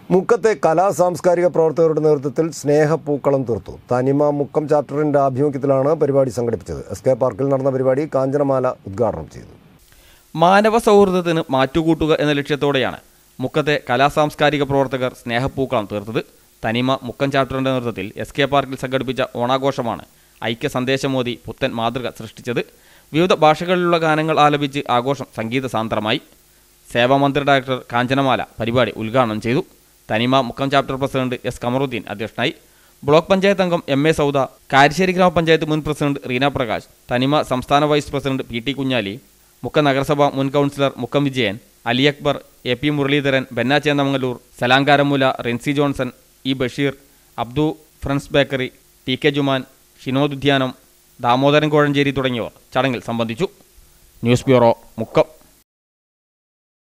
മുക്കത്തെ കലാ സാംസ്കാരിക പ്രവർത്തകരുടെ നേതൃത്വത്തിൽ സ്നേഹപ്പൂക്കളം തീർത്തു തനിമ മുക്കം ചാപ്റ്ററിന്റെ ആഭിമുഖ്യത്തിലാണ് പരിപാടി സംഘടിപ്പിച്ചത് എസ് കെ പാർക്കിൽ നടന്ന പരിപാടി കാഞ്ചനമാല ഉദ്ഘാടനം ചെയ്തു മാനവ സൗഹൃദത്തിന് മാറ്റുകൂട്ടുക എന്ന ലക്ഷ്യത്തോടെയാണ് മുക്കത്തെ കലാസാംസ്കാരിക പ്രവർത്തകർ സ്നേഹപ്പൂക്കളം തീർത്തത് തനിമ മുക്കം ചാപ്റ്ററിന്റെ നേതൃത്വത്തിൽ എസ് കെ പാർക്കിൽ സംഘടിപ്പിച്ച ഓണാഘോഷമാണ് ഐക്യ സന്ദേശമോദി പുത്തൻ മാതൃക സൃഷ്ടിച്ചത് വിവിധ ഭാഷകളിലുള്ള ഗാനങ്ങൾ ആലപിച്ച് ആഘോഷം സംഗീത സാന്ദ്രമായി സേവാമന്ത്രി ഡയറക്ടർ കാഞ്ചനമാല പരിപാടി ഉദ്ഘാടനം ചെയ്തു Thanima Mukkam chapter president S Kamaruddeen അധ്യക്ഷനായി ബ്ലോക്ക് പഞ്ചായത്ത് അംഗം എം എ സൗദ കാരിശ്ശേരി ഗ്രാമപഞ്ചായത്ത് മുൻ പ്രസിഡന്റ് റീന പ്രകാശ് തനിമ സംസ്ഥാന vice president P T Kunhali Mukkam നഗരസഭ മുൻ councillor Mukkam Vijayan Ali Akbar A P Muraleedharan ബെന്ന ചേന്നമംഗലൂർ സലാങ്കാരമുല Rincy Johnson E Basheer Abdu Friends Bakery T K Juman Shinod ഉദ്യാനം ദാമോദരൻ കോഴഞ്ചേരി തുടങ്ങിയവർ ചടങ്ങിൽ സംബന്ധിച്ചു ന്യൂസ് ബ്യൂറോ മുക്കം